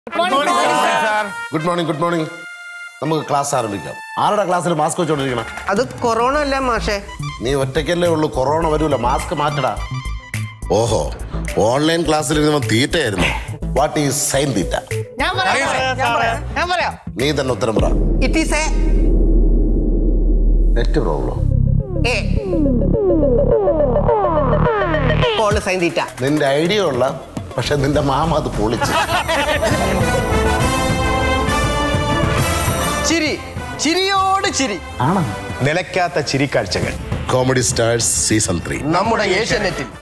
good morning good morning നമുക്ക് class ആരംഭിക്കാം ആരുടെ ക്ലാസ്സിൽ മാസ്ക് വെച്ചോണ്ടിരിക്കണം അത് കൊറോണ അല്ല മാഷേ നീ ഒറ്റയ്ക്കല്ലേ ഉള്ളൂ കൊറോണ വരൂല മാസ്ക് മാറ്റടാ ഓഹോ ഓൺലൈൻ ക്ലാസ്സിൽ ഇരുന്നവൻ തീറ്റയായിരുന്നു വാട്ട് ഈസ് സൈൻ തീറ്റ ഞാൻ പറയാം ഞാൻ പറയാം ഞാൻ പറയാം നീ തന്നെ ഉത്തരം പറ it is a net problem a call sine theta നിന്റെ ഐഡിയ ഉള്ള പക്ഷെ നിന്റെ മാമ അത് പൊളിച്ച് ചിരി ചിരിയോട് ചിരി ആണോ നിലയ്ക്കാത്ത ചിരിക്കാഴ്ചകൾ കോമഡി സ്റ്റാർസ് സീസൺ ത്രീ നമ്മുടെ ഏഷ്യാനെറ്റിൽ